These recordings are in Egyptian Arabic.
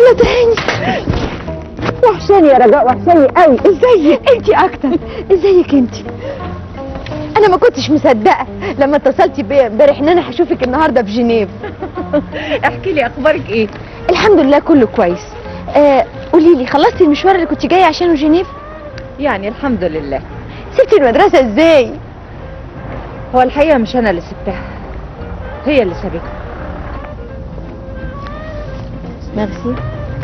ابله تهاني وحشاني يا رجاء وحشاني قوي ازيك انت اكتر ازيك انت انا ما كنتش مصدقه لما اتصلتي بيا امبارح ان انا هشوفك النهارده في جنيف احكي لي اخبارك ايه الحمد لله كله كويس آه قولي لي خلصتي المشوار اللي كنت جايه عشانه جنيف يعني الحمد لله سبتي المدرسه ازاي هو الحقيقه مش انا اللي سبتها هي اللي سابتها ميرسي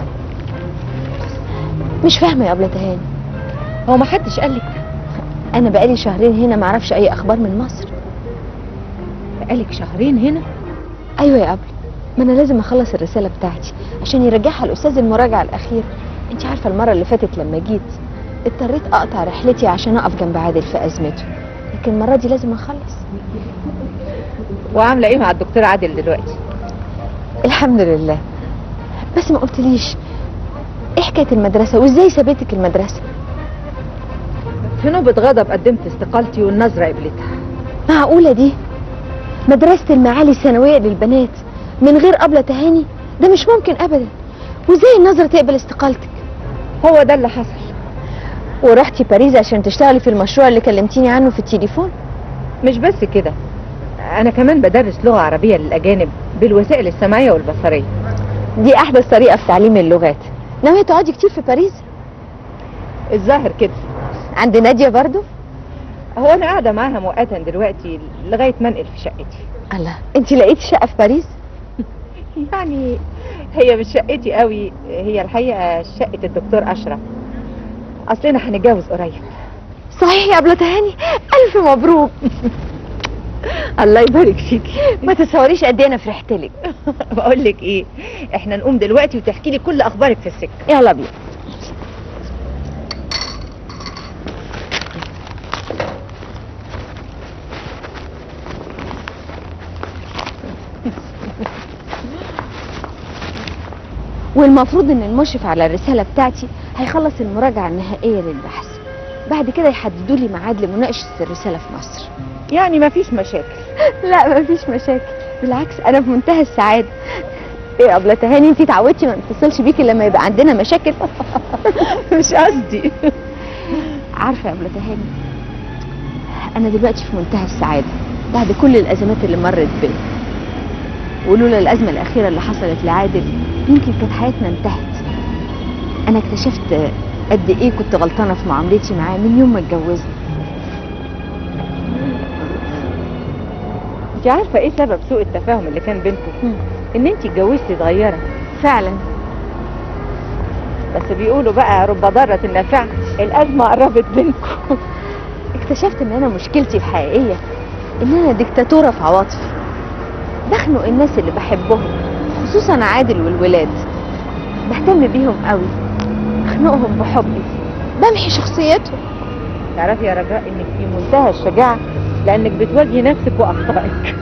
مش فاهمه يا ابله تهاني هو ما حدش قال لك انا بقالي شهرين هنا معرفش اي اخبار من مصر بقالك شهرين هنا ايوه يا ابله ما انا لازم اخلص الرساله بتاعتي عشان يرجعها الاستاذ المراجعه الاخير انت عارفه المره اللي فاتت لما جيت اضطريت اقطع رحلتي عشان اقف جنب عادل في ازمته لكن المره دي لازم اخلص وعامله ايه مع الدكتور عادل دلوقتي الحمد لله بس ما قلتليش ايه حكايه المدرسه وازاي سابتك المدرسه في نوبه غضب قدمت استقالتي والنظره قبلتها معقوله دي مدرسه المعالي الثانويه للبنات من غير ابله تهاني ده مش ممكن ابدا وازاي النظره تقبل استقالتك هو ده اللي حصل ورحتي باريس عشان تشتغلي في المشروع اللي كلمتيني عنه في التليفون مش بس كده انا كمان بدرس لغه عربيه للاجانب بالوسائل السمعيه والبصريه دي احدث طريقه في تعليم اللغات ناويه تقعدي كتير في باريس الظاهر كده عند ناديه برضو هو انا قاعده معاها مؤقتا دلوقتي لغايه ما انقل في شقتي الله انت لقيتي شقه في باريس يعني هي مش شقتي قوي هي الحقيقه شقه الدكتور اشرف اصلنا هنتجوز قريب صحيح يا ابله تهاني الف مبروك الله يبارك فيكي ما تتصوريش قد ايه انا فرحت لك بقول لك ايه احنا نقوم دلوقتي وتحكي لي كل اخبارك في السكه يلا بينا والمفروض ان المشرف على الرساله بتاعتي هيخلص المراجعه النهائيه للبحث بعد كده يحددوا لي ميعاد لمناقشه الرساله في مصر يعني ما فيش مشاكل لا مفيش مشاكل بالعكس انا في منتهى السعاده ايه يا ابله تهاني انت اتعودتي ما نتصلش بيكي لما يبقى عندنا مشاكل مش قصدي عارفه يا ابله تهاني انا دلوقتي في منتهى السعاده بعد كل الازمات اللي مرت بيا ولولا الازمه الاخيره اللي حصلت لعادل يمكن كانت حياتنا انتهت انا اكتشفت قد ايه كنت غلطانه في معاملتي معاه من يوم ما اتجوزنا انت عارفه ايه سبب سوء التفاهم اللي كان بينكم ان انت اتجوزتي صغيره فعلا بس بيقولوا بقى رب ضاره نافعه الازمه قربت بينكم اكتشفت ان انا مشكلتي الحقيقيه ان انا ديكتاتوره في عواطفي بخنق الناس اللي بحبهم خصوصا عادل والولاد بهتم بيهم قوي بخنقهم بحبي بمحي شخصيتهم تعرفي يا رجاء انك في منتهى الشجاعه لانك بتواجهي نفسك واخطائك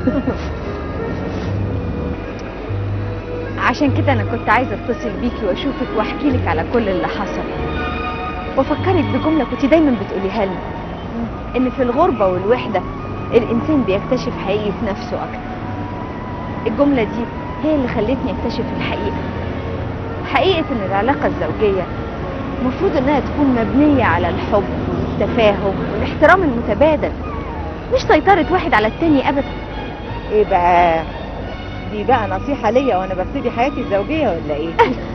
عشان كده انا كنت عايزه اتصل بيكي واشوفك واحكي لك على كل اللي حصل وافكرك بجمله كنت دايما بتقوليها لنا ان في الغربه والوحده الانسان بيكتشف حقيقه نفسه اكتر الجمله دي هي اللي خلتني اكتشف الحقيقه حقيقه ان العلاقه الزوجيه المفروض انها تكون مبنيه على الحب والتفاهم والاحترام المتبادل مش سيطره واحد على التاني ابدا ايه بقى دي بقى نصيحه ليا وانا ببتدي حياتي الزوجيه ولا ايه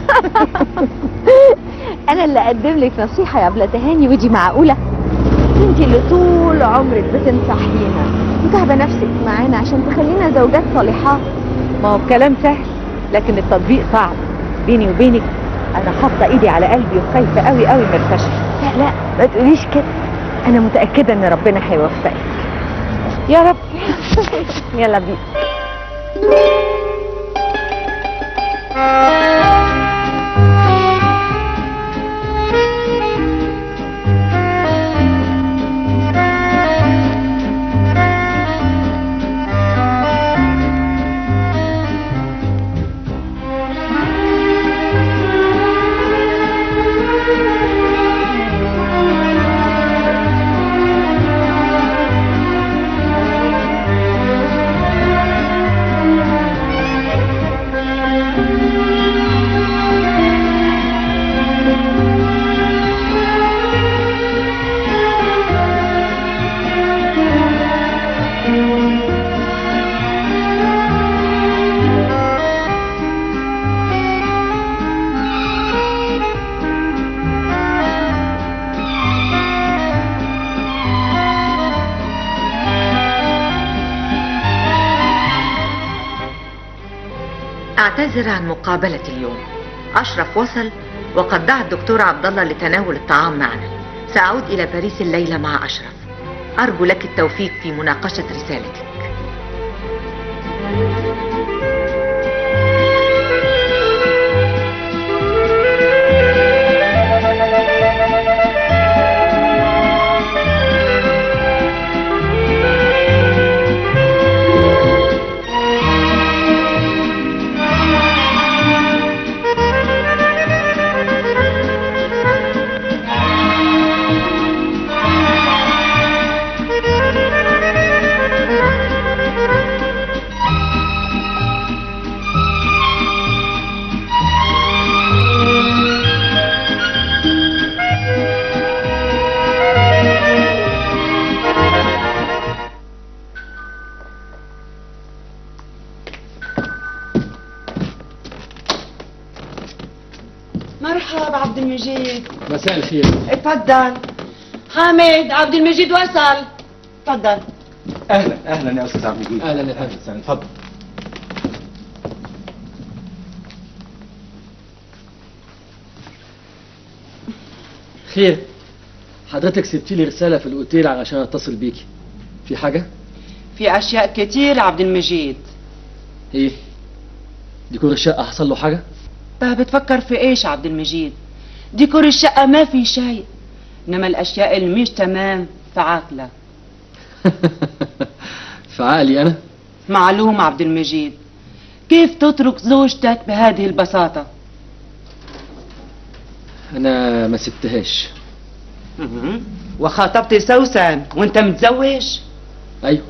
انا اللي اقدم لك نصيحه يا ابله تهاني ودي معقوله انت اللي طول عمرك بتنصحينا وتعبى نفسك معانا عشان تخلينا زوجات صالحات ما هو الكلام سهل لكن التطبيق صعب بيني وبينك انا حاطه ايدي على قلبي وخايفه قوي قوي من الفشل لا لا ما تقوليش كده انا متاكده ان ربنا هيوفقك يا رب يلا بينا أعتذر عن مقابلة اليوم أشرف وصل وقد دعا الدكتور عبد الله لتناول الطعام معنا سأعود إلى باريس الليلة مع أشرف أرجو لك التوفيق في مناقشة رسالتك مرحبا عبد المجيد مساء الخير اتفضل حامد عبد المجيد وصل اتفضل اهلا اهلا يا استاذ عبد المجيد اهلا يا فندم وسهلا اتفضل خير حضرتك سبت لي رساله في الاوتيل علشان اتصل بيكي في حاجه في اشياء كتير عبد المجيد ايه ديكور الشقه حصل له حاجه طيب بتفكر في ايش عبد المجيد ديكور الشقة ما في شيء انما الاشياء اللي مش تمام في عقلك في عقلي انا معلوم عبد المجيد كيف تترك زوجتك بهذه البساطة انا ما سبتهاش مهم. وخاطبت سوسن وانت متزوج ايوه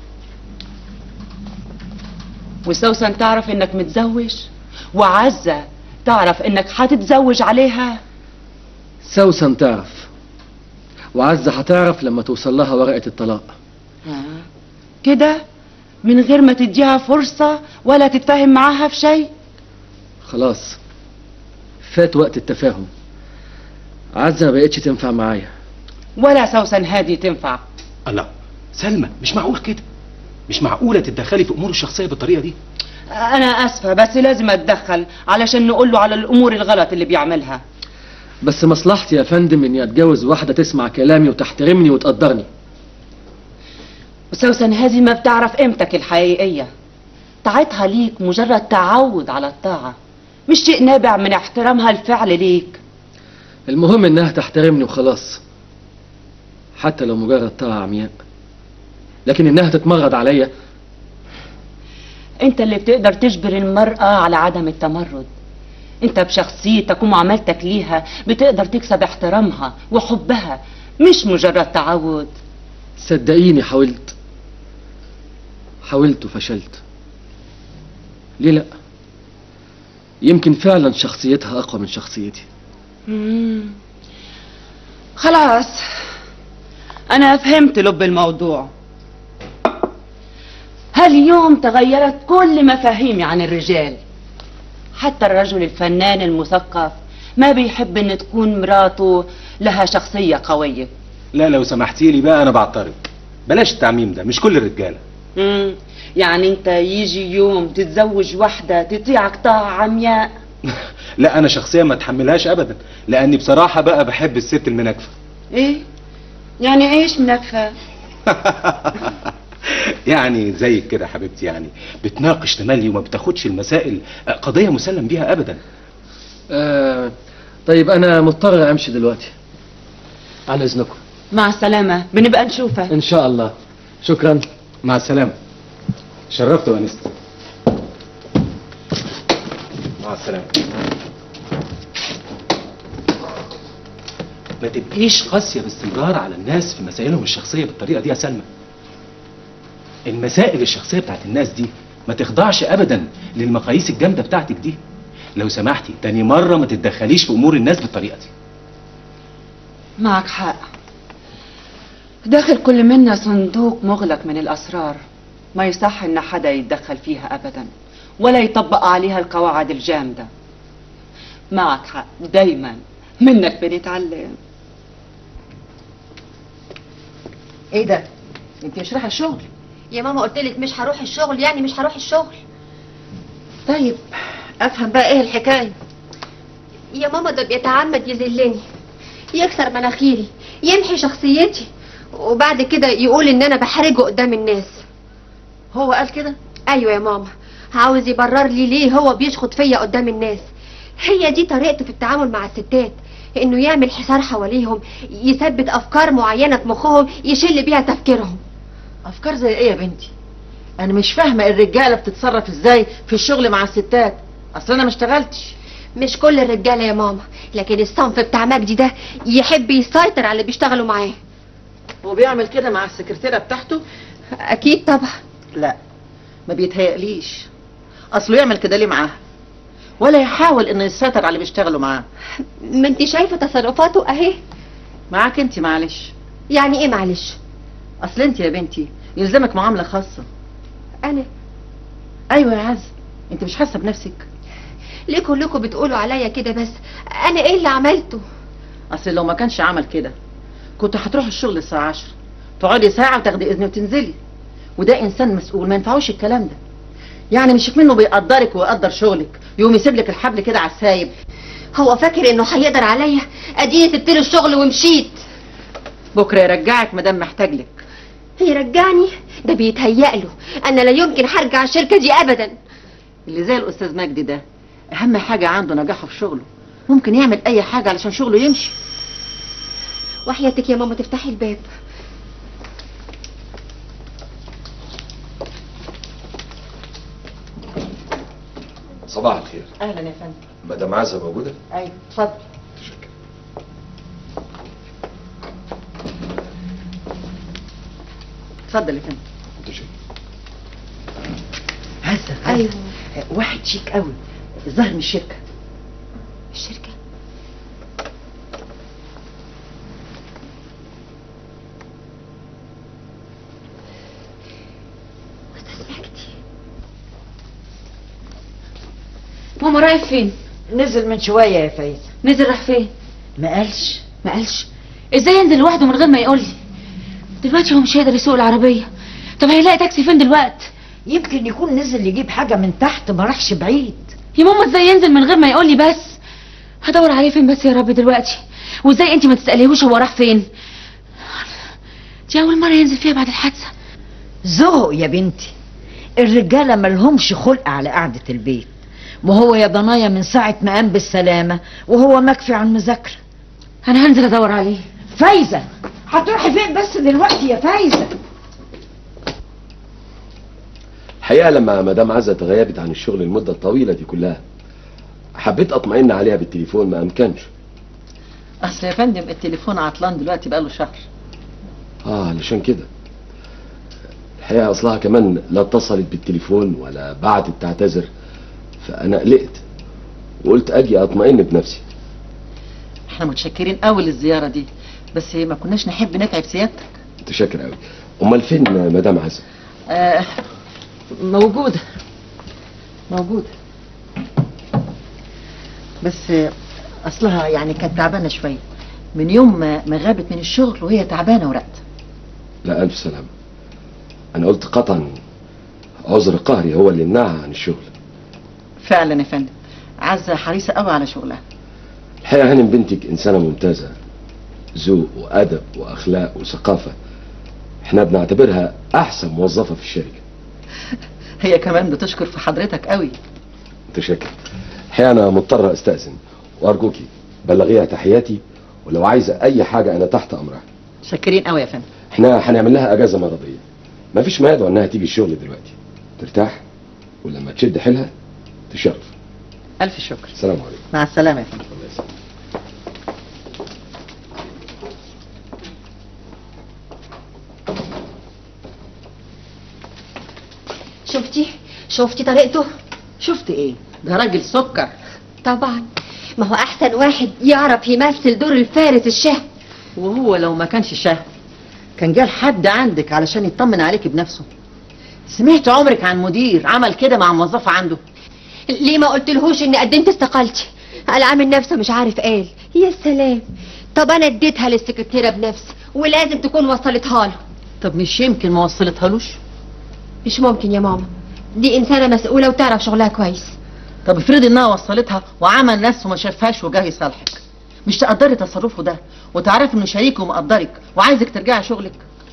وسوسن تعرف انك متزوج وعزة تعرف انك حتتزوج عليها سوسن تعرف وعزة هتعرف لما توصل لها ورقة الطلاق كده من غير ما تديها فرصة ولا تتفاهم معاها في شيء خلاص فات وقت التفاهم عزة ما بقتش تنفع معايا ولا سوسن هذه تنفع الله سلمى مش معقول كده مش معقولة تتدخلي في أمور الشخصية بالطريقة دي انا اسفة بس لازم اتدخل علشان نقول له على الامور الغلط اللي بيعملها بس مصلحتي يا فندم اني اتجوز واحدة تسمع كلامي وتحترمني وتقدرني وسوسن هذه ما بتعرف قيمتك الحقيقية طاعتها ليك مجرد تعود على الطاعة مش شيء نابع من احترامها الفعل ليك المهم انها تحترمني وخلاص حتى لو مجرد طاعة عمياء لكن انها تتمرد عليا انت اللي بتقدر تجبر المرأة على عدم التمرد انت بشخصيتك ومعاملتك ليها بتقدر تكسب احترامها وحبها مش مجرد تعود صدقيني حاولت حاولت وفشلت ليه لا يمكن فعلا شخصيتها اقوى من شخصيتي مم. خلاص انا فهمت لب الموضوع هاليوم تغيرت كل مفاهيمي عن الرجال حتى الرجل الفنان المثقف ما بيحب ان تكون مراته لها شخصية قوية لا لو سمحتي لي بقى أنا بعترض بلاش التعميم ده مش كل الرجالة مم. يعني انت يجي يوم تتزوج واحدة تطيعك طاعة عمياء لا أنا شخصيا ما اتحملهاش أبدا لأني بصراحة بقى بحب الست المناكفة ايه يعني ايش منكفة يعني زيك كده حبيبتي يعني بتناقش تملي وما بتاخدش المسائل قضية مسلم بيها أبدا آه طيب انا مضطر امشي دلوقتي على اذنكم مع السلامة بنبقى نشوفك ان شاء الله شكرا مع السلامة شرفت وأنست مع السلامة ما تبقيش قاسية باستمرار على الناس في مسائلهم الشخصية بالطريقة دي يا سلمى المسائل الشخصية بتاعت الناس دي ما تخضعش أبدا للمقاييس الجامدة بتاعتك دي لو سمحتي تاني مرة ما تتدخليش في أمور الناس بالطريقة دي معك حق داخل كل منا صندوق مغلق من الأسرار ما يصح إن حدا يتدخل فيها أبدا ولا يطبق عليها القواعد الجامدة معك حق دايما منك بنتعلم ايه ده انت مش رايحه الشغل يا ماما قلت لك مش هروح الشغل يعني مش هروح الشغل طيب افهم بقى ايه الحكايه يا ماما ده بيتعمد يذلني يكسر مناخيري يمحي شخصيتي وبعد كده يقول ان انا بحرجه قدام الناس هو قال كده ايوه يا ماما عاوز يبرر لي ليه هو بيشخط فيا قدام الناس هي دي طريقته في التعامل مع الستات انه يعمل حصار حواليهم يثبت افكار معينه في مخهم يشل بيها تفكيرهم افكار زي ايه يا بنتي انا مش فاهمه الرجاله بتتصرف ازاي في الشغل مع الستات اصل انا ما اشتغلتش مش كل الرجاله يا ماما لكن الصنف بتاع مجدي ده يحب يسيطر على اللي بيشتغلوا معاه وبيعمل كده مع السكرتيره بتاعته اكيد طبعا لا ما بيتهيأليش اصله يعمل كده ليه معاها ولا يحاول انه يسيطر على اللي بيشتغلوا معاه ما انت شايفه تصرفاته اهي معاك انت معلش يعني ايه معلش اصل انت يا بنتي يلزمك معامله خاصه انا ايوه يا عز انت مش حاسه بنفسك ليه كلكم بتقولوا عليا كده بس انا ايه اللي عملته اصل لو ما كانش عمل كده كنت هتروح الشغل الساعه 10 تقعدي ساعه وتاخدي اذن وتنزلي وده انسان مسؤول ما ينفعوش الكلام ده يعني مش منه بيقدرك ويقدر شغلك يقوم يسيب لك الحبل كده على السايب هو فاكر انه هيقدر عليا اديني سبت له الشغل ومشيت بكره يرجعك ما دام محتاج لك يرجعني ده بيتهيأ له انا لا يمكن هرجع الشركه دي ابدا اللي زي الاستاذ مجدي ده اهم حاجه عنده نجاحه في شغله ممكن يعمل اي حاجه علشان شغله يمشي وحياتك يا ماما تفتحي الباب صباح الخير اهلا يا فندم مدام عزة موجودة؟ ايوه اتفضل شكرا اتفضل يا فندم متشكر عزة ايوه واحد شيك قوي الظاهر من الشركه الشركه استاذ مجدي ماما رايح فين نزل من شوية يا فايزة نزل راح فين ما قالش ما قالش ازاي ينزل لوحده من غير ما يقول لي دلوقتي هو مش هيقدر يسوق العربيه طب هيلاقي تاكسي فين دلوقتي يمكن يكون نزل يجيب حاجة من تحت ما راحش بعيد يا ماما ازاي ينزل من غير ما يقول لي بس هدور عليه فين بس يا رب دلوقتي وازاي انت ما تساليهوش هو راح فين دي اول مره ينزل فيها بعد الحادثه ذوق يا بنتي الرجالة ملهمش خلق على قعدة البيت وهو يا ضنايا من ساعة ما قام بالسلامة وهو مكفي عن المذاكرة انا هنزل ادور عليه فايزة هتروحي فين بس دلوقتي يا فايزة الحقيقة لما مدام عزة تغيبت عن الشغل المدة الطويلة دي كلها حبيت اطمئن عليها بالتليفون ما امكنش اصل يا فندم التليفون عطلان دلوقتي بقاله شهر اه علشان كده الحقيقة اصلها كمان لا اتصلت بالتليفون ولا بعتت تعتذر فانا قلقت وقلت اجي اطمئن بنفسي احنا متشكرين قوي للزيارة دي بس ما كناش نحب نتعب سيادتك متشكر قوي امال فين مدام عزة آه موجودة موجودة بس آه، اصلها يعني كانت تعبانة شوية من يوم ما ما غابت من الشغل وهي تعبانة ورقت لا الف سلامة انا قلت قطعا عذر قهري هو اللي يمنعها عن الشغل فعلا يا فندم عزة حريصة قوي على شغلها الحقيقة هانم بنتك إنسانة ممتازة ذوق وأدب وأخلاق وثقافة احنا بنعتبرها أحسن موظفة في الشركة هي كمان بتشكر في حضرتك قوي متشكر الحقيقة أنا مضطر أستأذن وأرجوكي بلغيها تحياتي ولو عايزة أي حاجة أنا تحت أمرها شاكرين قوي يا فندم احنا هنعمل لها أجازة مرضية مفيش ما يدعو إنها تيجي الشغل دلوقتي ترتاح ولما تشد حيلها تشرف ألف شكر السلام عليكم مع السلامة يا فندم الله يسلمك. شفتي شفتي طريقته شفت ايه ده راجل سكر طبعا ما هو احسن واحد يعرف يمثل دور الفارس الشهم وهو لو ما كانش شهم كان جال حد عندك علشان يطمن عليك بنفسه سمعت عمرك عن مدير عمل كده مع موظفة عنده ليه ما قلتلهوش اني قدمت استقالتي قال عامل نفسه مش عارف قال يا سلام طب انا اديتها للسكرتيره بنفسي ولازم تكون وصلتها له طب مش يمكن ما وصلتهالوش مش ممكن يا ماما دي انسانه مسؤوله وتعرف شغلها كويس طب افرضي انها وصلتها وعمل نفسه ما شافهاش وجاي يصالحك مش تقدري تصرفه ده وتعرفي انه شريك ومقدرك وعايزك ترجعي شغلك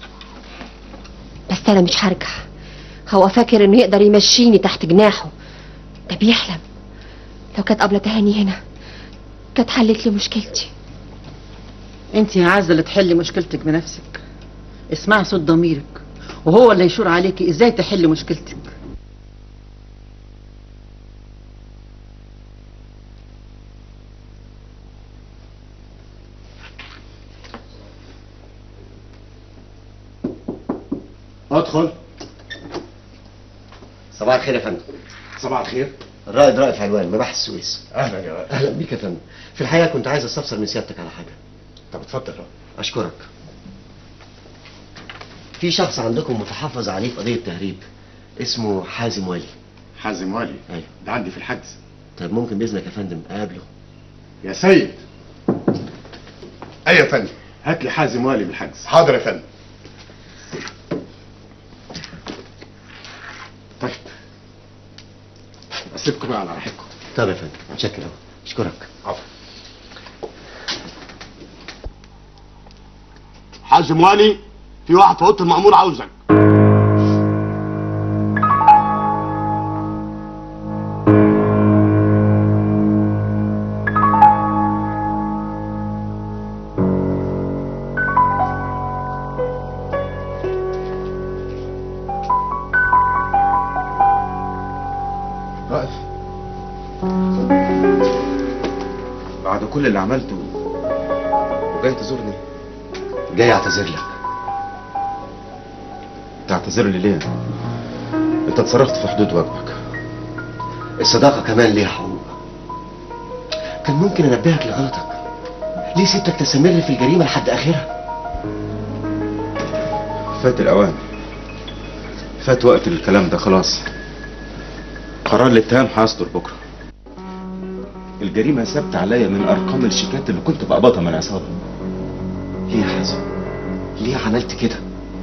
بس انا مش هرجع هو فاكر انه يقدر يمشيني تحت جناحه ده بيحلم لو كانت قبل تهاني هنا كانت حلت لي مشكلتي انت يا عزه اللي تحلي مشكلتك بنفسك اسمعي صوت ضميرك وهو اللي يشور عليكي ازاي تحلي مشكلتك ادخل صباح الخير يا فندم صباح الخير الرائد رائف علوان مباحث السويس اهلا يا رائد اهلا بيك يا فندم في الحقيقه كنت عايز استفسر من سيادتك على حاجه طب اتفضل اشكرك في شخص عندكم متحفظ عليه في قضيه تهريب اسمه حازم والي حازم والي ايوه ده عندي في الحجز طيب ممكن باذنك يا فندم اقابله يا سيد ايوه يا فندم هات لي حازم والي بالحجز حاضر يا فندم طيب اسيبكم بقى على راحتكم طب يا فندم متشكر أوي. اشكرك عفوا حازم والي في واحد في اوضه المأمور عاوزك رائف بعد كل اللي عملته وجاي تزورني جاي اعتذر لك تعتذر لي ليه انت اتصرفت في حدود واجبك الصداقه كمان ليها حقوق كان ممكن انبهك لغلطك ليه سبتك تستمر في الجريمه لحد اخرها فات الاوان فات وقت الكلام ده خلاص قرار الاتهام هيصدر بكره الجريمه ثابته عليا من ارقام الشيكات اللي كنت بقبضها من العصابه ليه يا حازم ليه عملت كده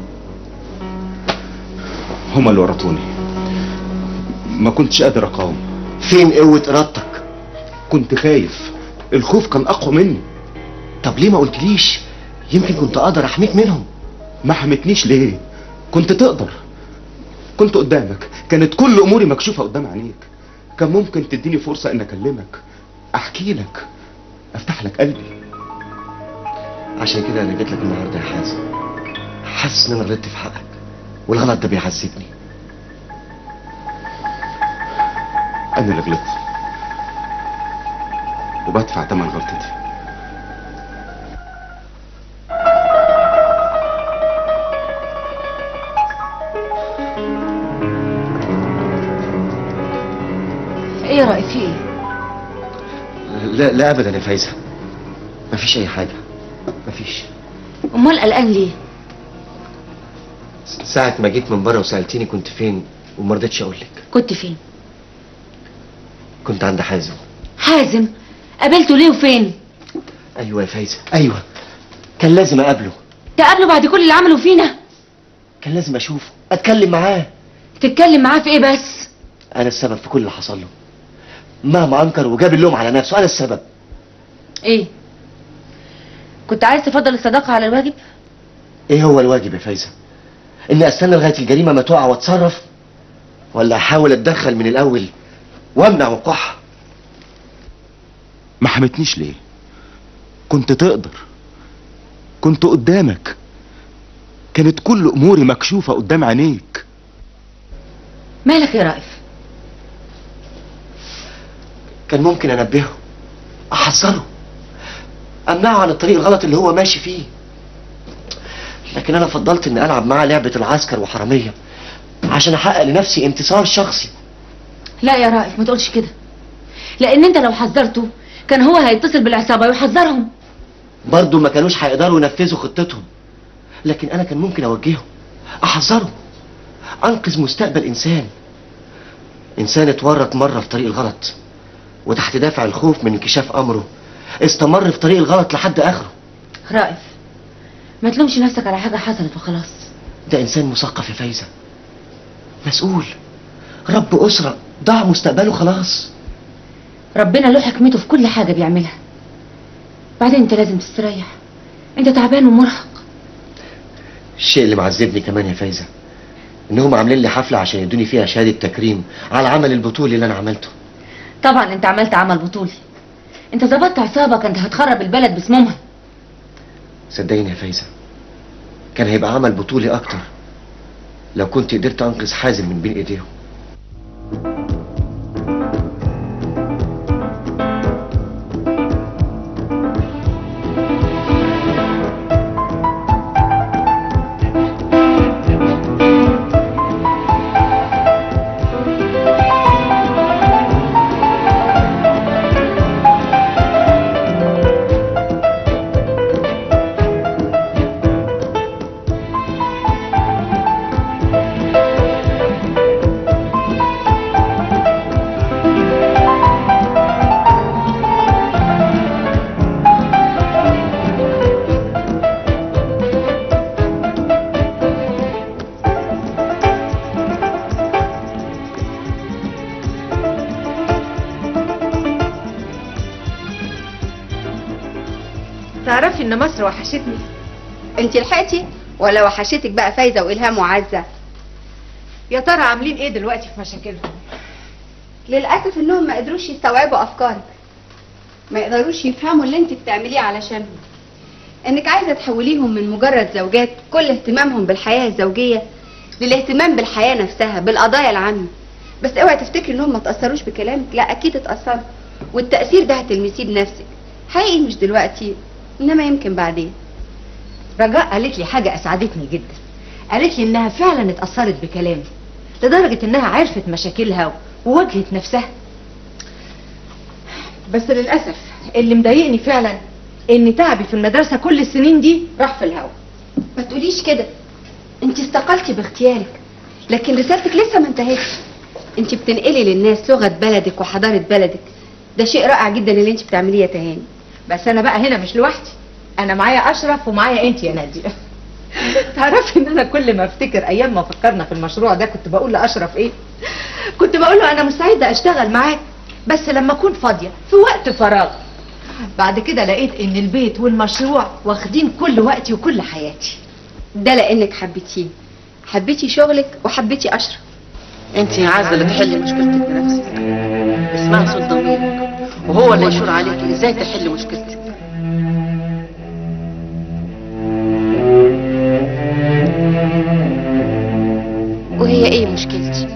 هما اللي ورطوني ما كنتش قادر اقاوم فين قوه ارادتك كنت خايف الخوف كان اقوى مني طب ليه ما قلتليش يمكن كنت اقدر احميك منهم ما حمتنيش ليه كنت تقدر كنت قدامك كانت كل اموري مكشوفه قدام عينيك كان ممكن تديني فرصه ان اكلمك احكي لك افتح لك قلبي عشان كده انا جيت لك النهارده يا حازم حاسس ان انا غلطت في حقك والغلط ده بيعذبني انا اللي غلطت وبدفع ثمن غلطتي ايه يا رأي في ايه لا لا ابدا يا فايزه مفيش اي حاجه مفيش امال قلقان ليه ساعة ما جيت من بره وسألتيني كنت فين وما رضيتش اقول لك كنت فين كنت عند حازم حازم قابلته ليه وفين ايوه يا فايزه ايوه كان لازم اقابله تقابله بعد كل اللي عمله فينا كان لازم اشوفه اتكلم معاه تتكلم معاه في ايه بس انا السبب في كل اللي حصل له مهما انكر وجاب اللوم على نفسه انا السبب ايه كنت عايز تفضل الصداقة على الواجب ايه هو الواجب يا فايزه اني استنى لغايه الجريمه ما تقع واتصرف ولا احاول اتدخل من الاول وامنع وقوعها ما حمتنيش ليه كنت تقدر كنت قدامك كانت كل اموري مكشوفه قدام عينيك مالك يا رائف كان ممكن انبهه احذره امنعه عن الطريق الغلط اللي هو ماشي فيه لكن انا فضلت اني العب معاه لعبه العسكر وحراميه عشان احقق لنفسي انتصار شخصي لا يا رائف ما تقولش كده لان انت لو حذرته كان هو هيتصل بالعصابة ويحذرهم برضه ما كانوش هيقدروا ينفذوا خطتهم لكن انا كان ممكن اوجهه احذره انقذ مستقبل انسان انسان اتورط مره في طريق الغلط وتحت دافع الخوف من انكشاف امره استمر في طريق الغلط لحد اخره رائف ما تلومش نفسك على حاجة حصلت وخلاص ده انسان مثقف يا فايزه مسؤول رب اسره ضاع مستقبله خلاص ربنا له حكمته في كل حاجة بيعملها بعدين انت لازم تستريح انت تعبان ومرهق الشيء اللي معذبني كمان يا فايزة انهم عاملين لي حفلة عشان يدوني فيها شهادة تكريم على العمل البطولي اللي انا عملته طبعا انت عملت عمل بطولي انت ظبطت عصابة كانت هتخرب البلد بسمومها صدقيني يا فايزة كان هيبقى عمل بطولي اكتر لو كنت قدرت انقذ حازم من بين ايديهم تعرفي ان مصر وحشتني انت لحقتي ولا وحشتك بقى فايزه والهام وعزه يا ترى عاملين ايه دلوقتي في مشاكلهم للأسف إنهم ما قدروش يستوعبوا أفكارك ما يقدروش يفهموا اللي أنت بتعمليه علشانهم إنك عايزة تحوليهم من مجرد زوجات كل اهتمامهم بالحياة الزوجية للاهتمام بالحياة نفسها بالقضايا العامة بس اوعي تفتكري إنهم ما تأثروش بكلامك لا أكيد اتأثروا والتأثير ده هتلمسيه بنفسك حقيقي مش دلوقتي إنما يمكن بعدين رجاء قالت لي حاجة أسعدتني جدا قالت لي إنها فعلا اتأثرت بكلامي لدرجة إنها عرفت مشاكلها وواجهت نفسها بس للاسف اللي مضايقني فعلا ان تعبي في المدرسه كل السنين دي راح في الهوا ما تقوليش كده انت استقلتي باختيارك لكن رسالتك لسه ما انتهتش انت بتنقلي للناس لغة بلدك وحضارة بلدك ده شيء رائع جدا اللي انت بتعمليه يا تهاني بس انا بقى هنا مش لوحدي انا معايا اشرف ومعايا انت يا ناديه تعرفي ان انا كل ما افتكر ايام ما فكرنا في المشروع ده كنت بقول لاشرف ايه كنت بقول له انا مستعده اشتغل معاك بس لما اكون فاضيه في وقت فراغ بعد كده لقيت ان البيت والمشروع واخدين كل وقتي وكل حياتي ده لانك حبيتيه حبيتي شغلك وحبيتي اشرف انت يا عزه اللي تحلي مشكلتك بنفسك اسمعي صوت ضميرك وهو اللي يشور عليكي ازاي تحلي مشكلتك وهي ايه مشكلتي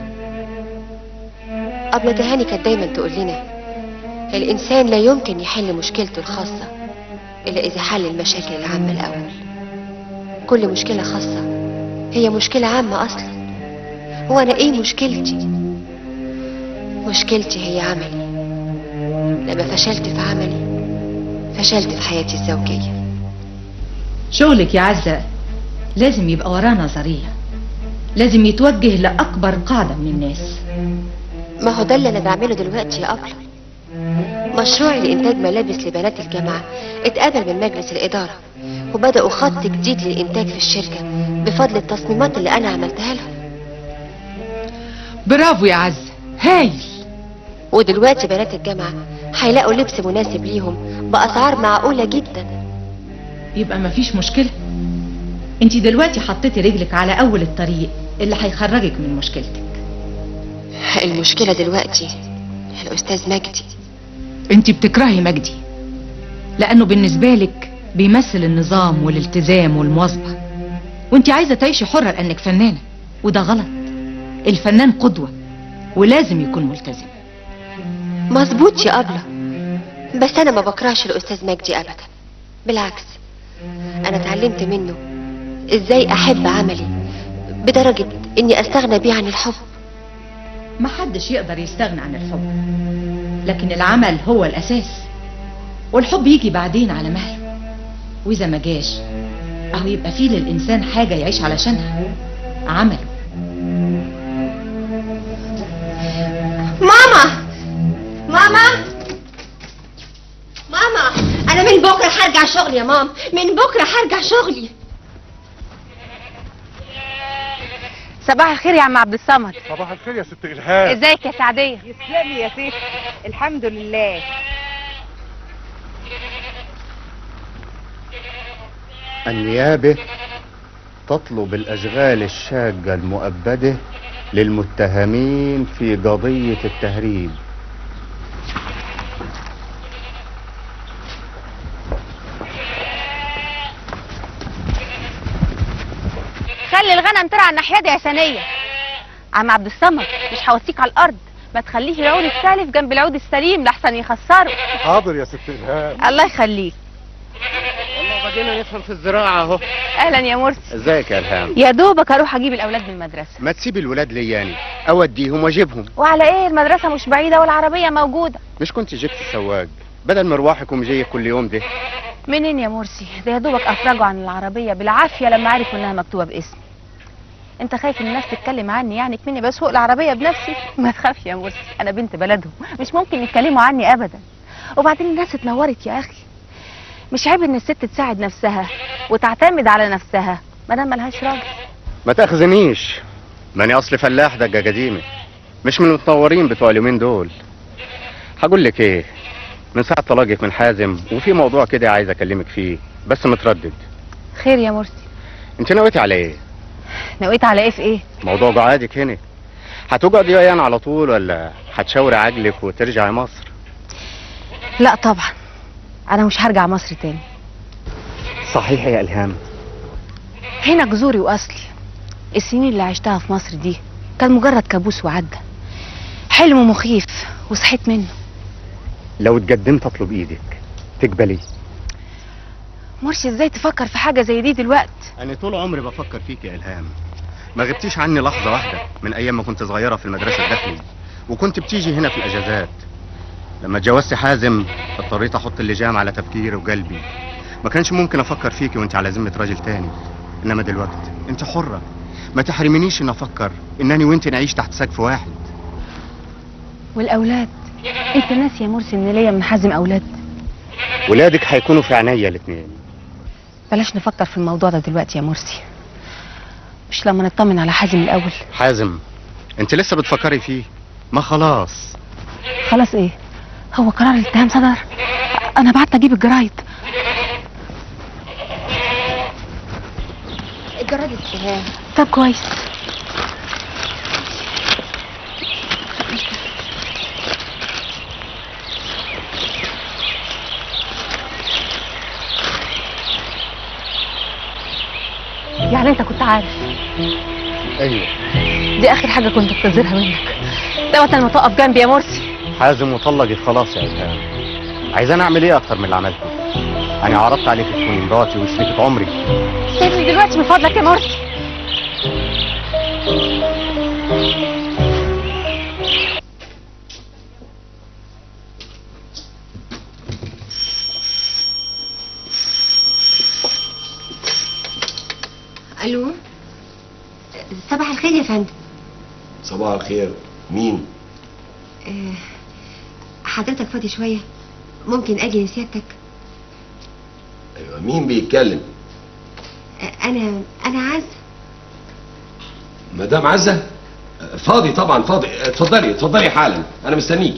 أبلة تهاني كانت دايما تقول لنا الإنسان لا يمكن يحل مشكلته الخاصة إلا إذا حل المشاكل العامة الأول كل مشكلة خاصة هي مشكلة عامة أصلا هو أنا إيه مشكلتي مشكلتي هي عملي لما فشلت في عملي فشلت في حياتي الزوجية شغلك يا عزة لازم يبقى وراه نظرية لازم يتوجه لأكبر قاعدة من الناس ما هو ده اللي أنا بعمله دلوقتي يا أبلة مشروعي لإنتاج ملابس لبنات الجامعة اتقبل من مجلس الإدارة وبدأوا خط جديد للإنتاج في الشركة بفضل التصميمات اللي أنا عملتها لهم برافو يا عزة هايل ودلوقتي بنات الجامعة هيلاقوا لبس مناسب ليهم بأسعار معقولة جدا يبقى مفيش مشكلة انت دلوقتي حطيتي رجلك على أول الطريق اللي هيخرجك من مشكلتك المشكلة دلوقتي الأستاذ مجدي انت بتكرهي مجدي لأنه بالنسبة لك بيمثل النظام والالتزام والمواظبة وانت عايزة تعيشي حرة لأنك فنانة وده غلط الفنان قدوة ولازم يكون ملتزم مظبوط يا أبلة بس أنا ما بكرهش الأستاذ مجدي أبدا بالعكس أنا اتعلمت منه إزاي أحب عملي بدرجة إني أستغنى بيه عن الحب محدش يقدر يستغنى عن الحب لكن العمل هو الأساس والحب يجي بعدين على مهله وإذا ما جاش أهو يبقى فيه للإنسان حاجة يعيش علشانها عمله ماما ماما ماما انا من بكره هرجع شغلي يا ماما من بكره هرجع شغلي صباح الخير يا عم عبد الصمد صباح الخير يا ست الهام ازيك يا سعديه يسلمي يا ست الحمد لله النيابة تطلب الأشغال الشاقة المؤبدة للمتهمين في قضية التهريب خلي الغنم ترعى الناحيه دي يا ثانيه عم عبد الصمد مش هوصيك على الارض ما تخليش العود السالف جنب العود السليم لحسن يخسره حاضر يا ست الهام الله يخليك والله بدينا نفهم في الزراعة اهو اهلا يا مرسي ازيك يا الهام يا دوبك اروح اجيب الاولاد من المدرسه ما تسيب الولاد لياني اوديهم واجيبهم وعلى ايه المدرسه مش بعيده والعربيه موجوده مش كنت جبت سواق بدل مروحك ومجيك كل يوم ده منين يا مرسي ده يا دوبك افرجوا عن العربيه بالعافيه لما عرفوا انها مكتوبه باسمي انت خايف ان الناس تتكلم عني يعني كمني بسوق العربيه بنفسي ما تخافش يا مرسي انا بنت بلدهم مش ممكن يتكلموا عني ابدا وبعدين الناس اتنورت يا اخي مش عيب ان الست تساعد نفسها وتعتمد على نفسها ما دام ملهاش راجل ما تاخذنيش ماني اصلي فلاح دقة قديمة مش من المتطورين بتوع اليومين دول هقول لك ايه من ساعة طلاقك من حازم وفي موضوع كده عايز اكلمك فيه بس متردد خير يا مرسي انت نويتي على ايه نويت على ايه في ايه موضوع قعادك هنا هتقعدي ويانا على طول ولا هتشاوري عجلك وترجعي مصر لا طبعا انا مش هرجع مصر تاني صحيح يا الهام هنا جذوري واصلي السنين اللي عشتها في مصر دي كان مجرد كابوس وعدى حلم مخيف وصحيت منه لو اتقدمت اطلب ايدك تقبلي مرشي ازاي تفكر في حاجه زي دي دلوقتي انا طول عمري بفكر فيك يا الهام ما غبتيش عني لحظه واحده من ايام ما كنت صغيره في المدرسه الداخلي وكنت بتيجي هنا في الاجازات لما اتجوزت حازم اضطريت احط اللجام على تفكيري وقلبي ما كانش ممكن افكر فيكي وانت على ذمه راجل تاني انما دلوقتي انت حره ما تحرمنيش ان افكر انني وانت نعيش تحت سقف واحد والاولاد انت ناسي يا مرسي ان ليا من حازم اولاد ولادك هيكونوا في عينيا الاتنين بلاش نفكر في الموضوع ده دلوقتي يا مرسي مش لما نطمن على حازم الاول حازم انت لسه بتفكري فيه ما خلاص خلاص ايه هو قرار الاتهام صدر انا بعت اجيب الجرايد الجراد الاتهام طب كويس يعني انت كنت عارف ايوه دي اخر حاجه كنت بتنتظرها منك ده وقت لما تقف جنبي يا مرسي حازم وطلقت خلاص يا الهام عايزاني اعمل ايه اكتر من اللي عملته انا عرضت عليك تكوني مراتي وشريكة عمري سيبني دلوقتي من فضلك يا مرسي الو صباح الخير يا فندم صباح الخير مين آه، حضرتك فاضي شويه ممكن اجي لسيادتك ايوه مين بيتكلم آه، انا انا عايزه مدام عزة فاضي طبعا فاضي اتفضلي اتفضلي حالا انا مستنيك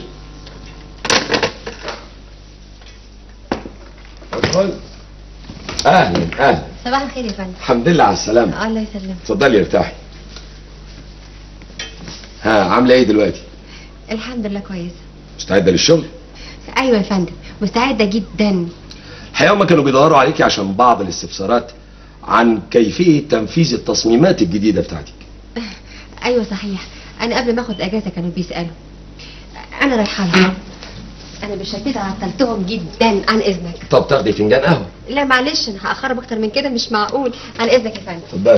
ادخل اهلا اهلا صباح الخير يا فندم الحمد لله على السلامة الله يسلمك اتفضلي ارتاحي ها عاملة ايه دلوقتي الحمد لله كويسه مستعدة للشغل ايوه يا فندم مستعده جدا الحقيقة هما كانوا بيدوروا عليكي عشان بعض الاستفسارات عن كيفية تنفيذ التصميمات الجديدة بتاعتك ايوه صحيح انا قبل ما اخد اجازه كانوا بيسالوا انا رايحه لهم انا بالشكل عطلتهم جدا عن اذنك طب تاخدي فنجان قهوة لا معلش انا هاخرب اكتر من كده مش معقول عن اذنك يا فندم اتفضلي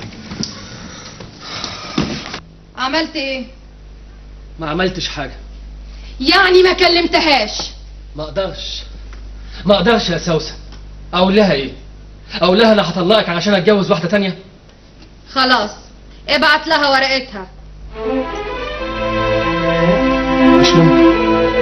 عملت ايه ما عملتش حاجة يعني ما كلمتهاش ما اقدرش ما اقدرش يا سوسن اقول لها ايه اقول لها انا هطلقك علشان اتجوز واحدة تانية خلاص ابعت لها ورقتها مش ممكن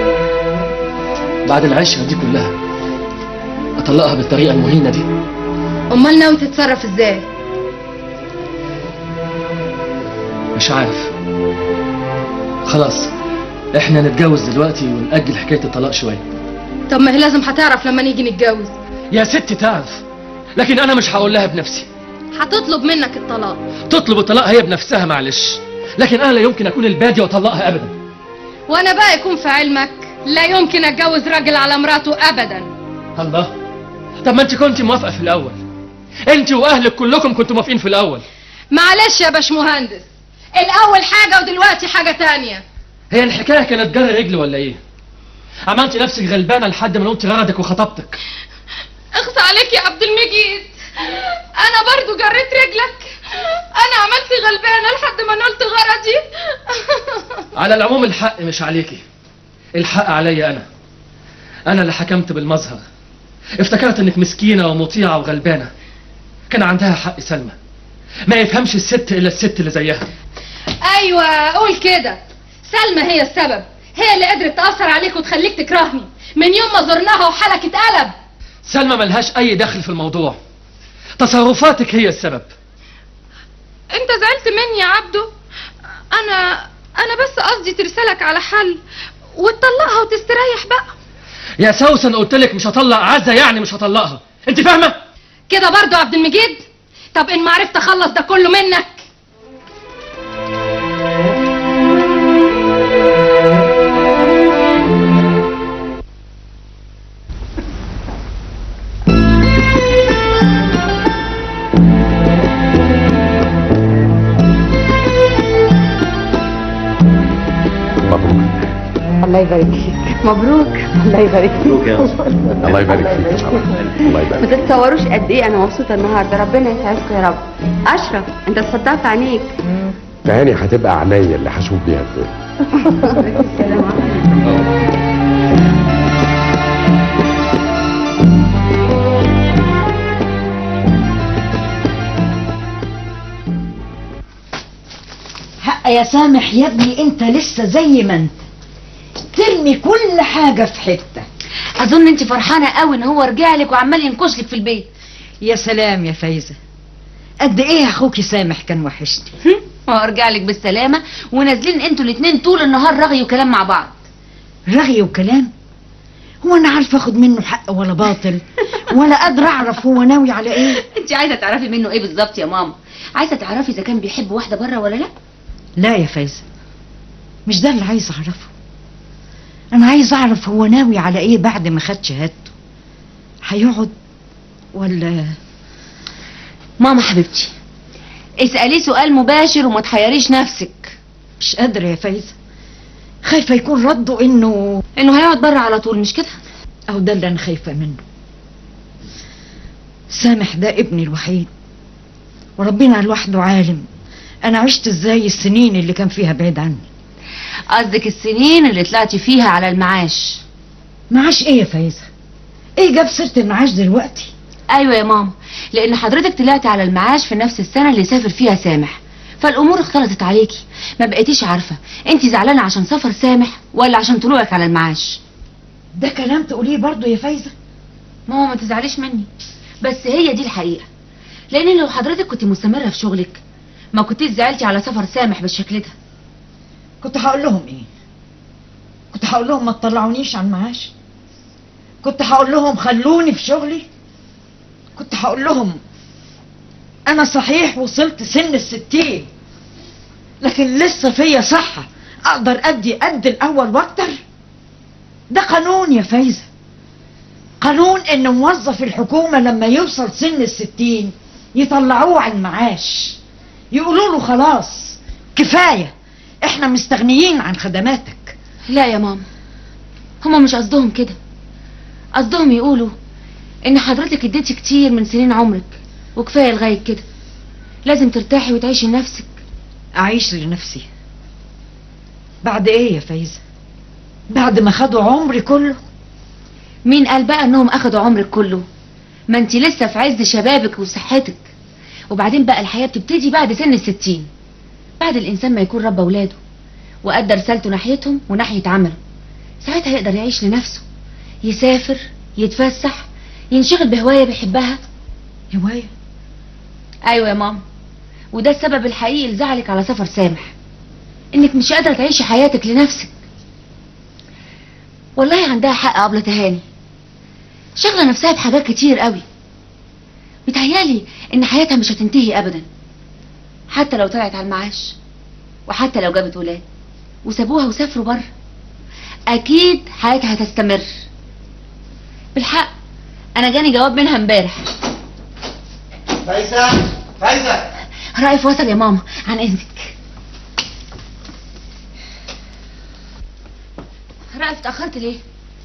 بعد العشرة دي كلها اطلقها بالطريقة المهينة دي امال ناوي تتصرف ازاي مش عارف خلاص احنا نتجوز دلوقتي ونأجل حكاية الطلاق شوية طب ما هي لازم هتعرف لما نيجي نتجوز يا ست تعرف لكن انا مش هقول لها بنفسي هتطلب منك الطلاق تطلب الطلاق هي بنفسها معلش لكن انا لا يمكن اكون البادي واطلقها ابدا وانا بقى يكون في علمك لا يمكن اتجوز راجل على مراته ابدا الله طب ما انت كنت موافقة في الاول انت واهلك كلكم كنتوا موافقين في الاول معلش يا باشمهندس الاول حاجة ودلوقتي حاجة تانية هي الحكاية كانت جرى رجل ولا ايه عملتي نفسك غلبانة لحد ما قلت غرضك وخطبتك اخص عليك يا عبد المجيد انا برضو جريت رجلك انا عملت غلبانة لحد ما نلت غرضي على العموم الحق مش عليكي الحق عليا انا انا اللي حكمت بالمظهر افتكرت انك مسكينة ومطيعة وغلبانة كان عندها حق سلمى ما يفهمش الست الا الست اللي زيها ايوه قول كده سلمى هي السبب هي اللي قدرت تأثر عليك وتخليك تكرهني من يوم ما زرناها وحالك اتقلب سلمى ملهاش اي دخل في الموضوع تصرفاتك هي السبب انت زعلت مني يا عبدو انا انا بس قصدي ترسلك على حل وتطلقها وتستريح بقى يا سوسن قلت لك مش هطلق عزة يعني مش هطلقها انت فاهمة كده برضو يا عبد المجيد طب ان ما عرفت اخلص ده كله منك الله يبارك فيك مبروك الله يبارك فيك مبروك يا أسطى. الله يبارك فيك يا حبيبي. الله ما يبارك تتصوروش قد ايه انا مبسوطه النهارده ربنا يسعدكم يا رب اشرف انت تصدقت عينيك تهاني هتبقى عينيا اللي هشوف بيها الدنيا حق يا سامح يا ابني انت لسه زي ما انت ترمي كل حاجة في حتة اظن انت فرحانه قوي ان هو رجع لك وعمال ينكش لك في البيت يا سلام يا فايزة قد ايه اخوكي سامح كان وحشني هو رجع لك بالسلامه ونازلين انتوا الاتنين طول النهار رغي وكلام مع بعض رغي وكلام هو انا عارفه اخد منه حق ولا باطل ولا قادره اعرف هو ناوي على ايه انت عايزه تعرفي منه ايه بالظبط يا ماما عايزه تعرفي اذا كان بيحب واحده بره ولا لا لا يا فايزة مش ده اللي عايز اعرفه انا عايز اعرف هو ناوي على ايه بعد ما خد شهادته هيقعد ولا ماما حبيبتي اساليه سؤال مباشر وما تحيريش نفسك مش قادره يا فايزة خايفه يكون رده انه انه هيقعد بره على طول مش كده او ده اللي انا خايفه منه سامح ده ابني الوحيد وربنا لوحده عالم انا عشت ازاي السنين اللي كان فيها بعيد عني قصدك السنين اللي طلعتي فيها على المعاش معاش ايه يا فايزة ايه جاب سيرة المعاش دلوقتي ايوه يا ماما لان حضرتك طلعتي على المعاش في نفس السنه اللي سافر فيها سامح فالامور اختلطت عليكي ما بقيتيش عارفه انت زعلانه عشان سفر سامح ولا عشان طلوعك على المعاش ده كلام تقوليه برضو يا فايزة ماما ما تزعليش مني بس هي دي الحقيقه لان لو حضرتك كنت مستمره في شغلك ما كنتيش زعلتي على سفر سامح بالشكل ده كنت هقول لهم ايه كنت هقول لهم ما تطلعونيش على المعاش كنت هقول لهم خلوني في شغلي كنت هقول لهم انا صحيح وصلت سن الستين لكن لسه فيا صحة اقدر ادي قد الاول واكتر ده قانون يا فايزة قانون ان موظف الحكومة لما يوصل سن الستين يطلعوه على المعاش يقولوا له خلاص كفاية احنا مستغنيين عن خدماتك لا يا ماما هما مش قصدهم كده قصدهم يقولوا ان حضرتك اديتي كتير من سنين عمرك وكفايه لغايه كده لازم ترتاحي وتعيشي لنفسك اعيش لنفسي بعد ايه يا فايزة بعد ما خدوا عمري كله مين قال بقى انهم اخدوا عمرك كله ما انت لسه في عز شبابك وصحتك وبعدين بقى الحياه بتبتدي بعد سن الستين بعد الانسان ما يكون ربى ولاده وادى رسالته ناحيتهم وناحيه عمله ساعتها يقدر يعيش لنفسه يسافر يتفسح ينشغل بهوايه بيحبها هواية ايوه يا ماما وده السبب الحقيقي لزعلك على سفر سامح انك مش قادرة تعيشي حياتك لنفسك والله عندها حق أبلة تهاني شغلة نفسها بحاجات كتير قوي بتهيالي ان حياتها مش هتنتهي ابدا حتى لو طلعت على المعاش وحتى لو جابت ولاد وسابوها وسافروا بره اكيد حياتها هتستمر بالحق انا جاني جواب منها امبارح فايزة فايزة رأيف وصل يا ماما عن اذنك رأيف اتأخرت ليه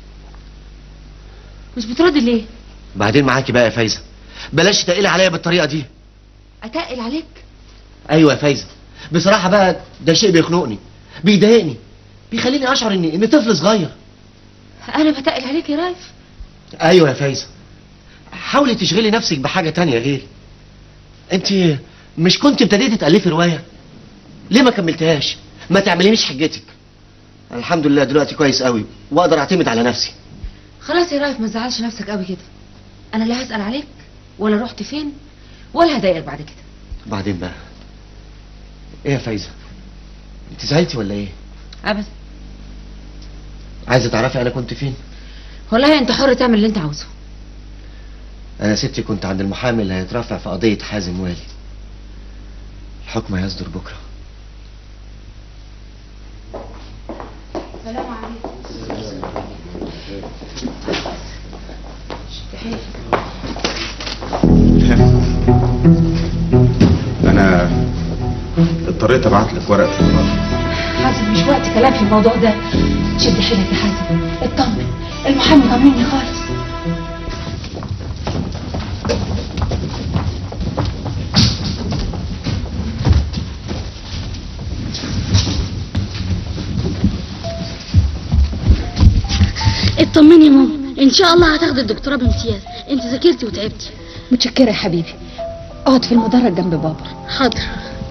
مش بترد ليه بعدين معاكي بقى يا فايزة بلاش تقلي عليا بالطريقة دي اتقل عليك ايوه يا فايزة بصراحة بقى ده شيء بيخنقني بيضايقني بيخليني اشعر اني اني طفل صغير انا بتقل عليك يا رأيف ايوه يا فايزة حاولي تشغلي نفسك بحاجة تانية غير انت مش كنت ابتديتي تألفي رواية ليه ما كملتهاش ما تعمليش حجتك الحمد لله دلوقتي كويس قوي واقدر اعتمد على نفسي خلاص يا رأيف ما تزعلش نفسك قوي كده انا لا هسأل عليك ولا رحت فين ولا هضايقك بعد كده بعدين بقى ايه يا فايزة انت زعلتي ولا ايه ابدا عايزة تعرفي انا كنت فين والله انت حر تعمل اللي انت عاوزه انا ستي كنت عند المحامي اللي هيترافع في قضية حازم والي الحكم هيصدر بكرة سلام عليكم انا اضطريت ابعت لك ورقه في المرة. حازم مش وقت كلام في الموضوع ده شد حيلك يا حازم اطمن المحامي طمني خالص اطمني يا ماما ان شاء الله هتاخدي الدكتوراه بامتياز انت ذاكرتي وتعبتي متشكرة يا حبيبي اقعد في المدرج جنب بابا حاضر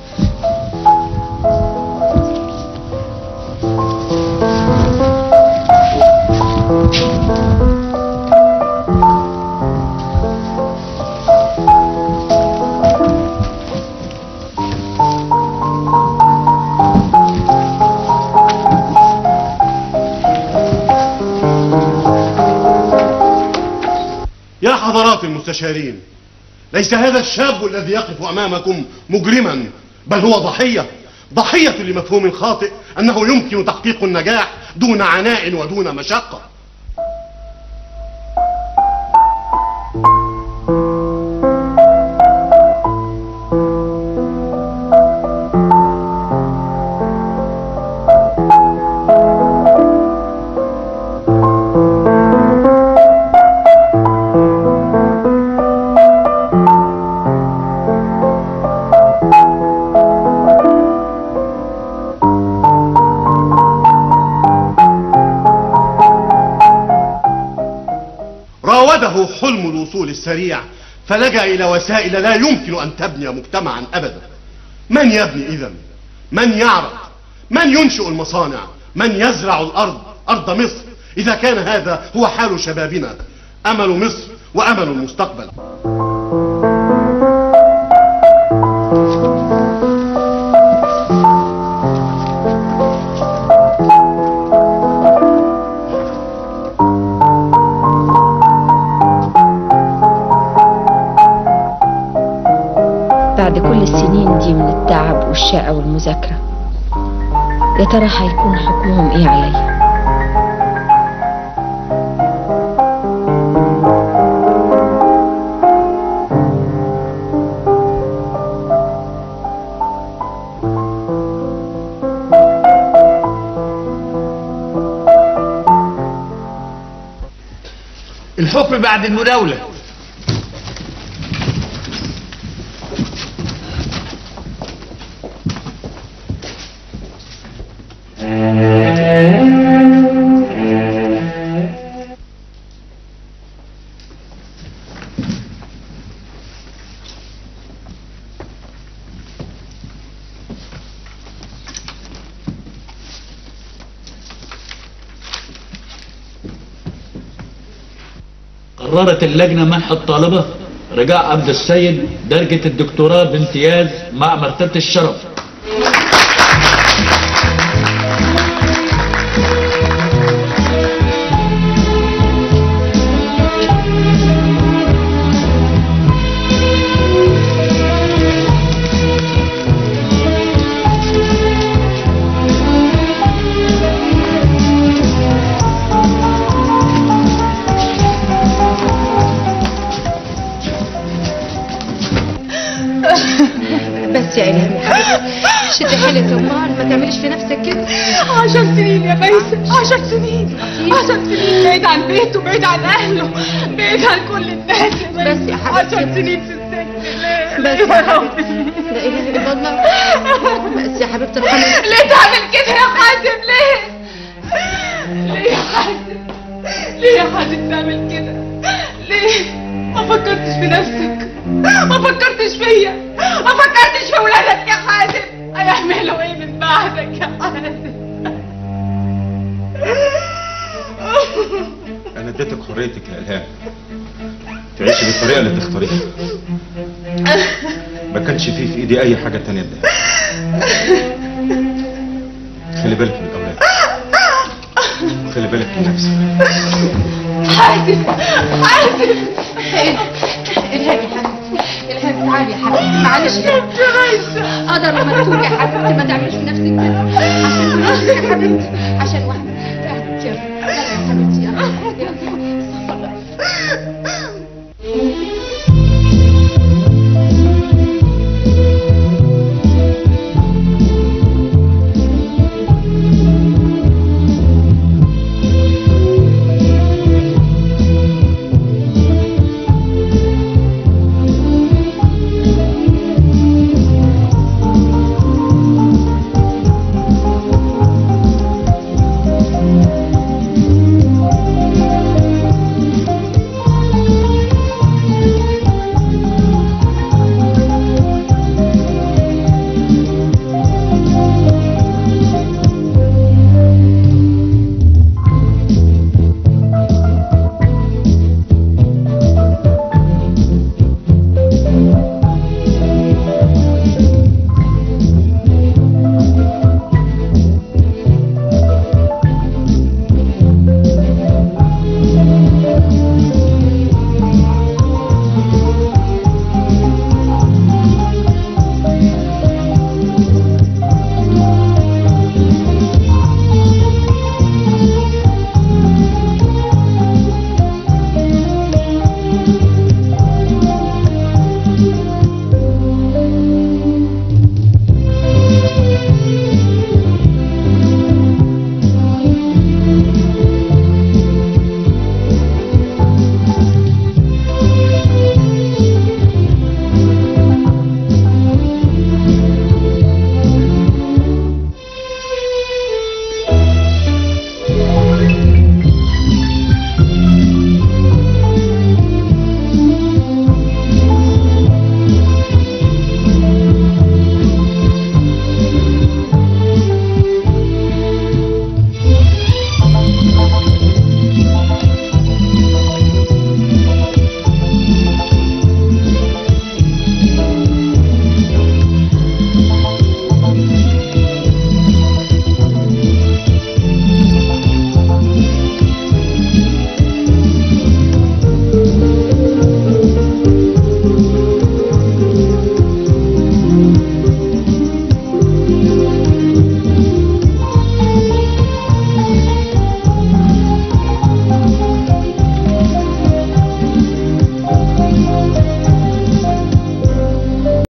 يا حضرات المستشارين ليس هذا الشاب الذي يقف امامكم مجرما بل هو ضحيه ضحيه لمفهوم خاطئ انه يمكن تحقيق النجاح دون عناء ودون مشقه راوده حلم الوصول السريع فلجأ إلى وسائل لا يمكن أن تبني مجتمعا أبدا من يبني إذا من يعرق من ينشئ المصانع من يزرع الأرض أرض مصر إذا كان هذا هو حال شبابنا أمل مصر وأمل المستقبل بعد كل السنين دي من التعب والشقة والمذاكرة يا ترى هيكون حكمهم ايه عليا الحكم بعد المناولة قررت اللجنة منح الطالبة رجاء عبد السيد درجة الدكتوراه بامتياز مع مرتبة الشرف بس يا إلهام يا حبيبتي شدي حيلك امال ما تعمليش في نفسك كده عشر سنين يا ميسة عشر سنين عشر سنين بعيد عن بيته بعيد عن اهله بعيد عن كل الناس بس يا حبيبتي عشر سنين في السجن بس يا حبيبتي لا اله الا الله بس يا حبيبتي ارحمي ليه تعمل كده يا حازم ليه ليه يا حازم ليه يا حازم تعمل كده ليه ما فكرتش في نفسك ما فكرتش فيا ما فكرتش في ولادك يا حازم هيعملوا ايه من بعدك يا حازم انا اديتك حريتك يا الهام تعيشي بالطريقه اللي تختاريها ما كانش فيه في ايدي اي حاجه تانية اديها خلي بالك من الاولاد خلي بالك من نفسك حازم حازم الهام يا حبيبتي الهام تعالي يا حبيبتي معلش قدر مكتوب يا حبيبتي ما تعمليش في نفسك كده عشان نفسك يا حبيبتي عشان واحدة يلا يا حبيبتي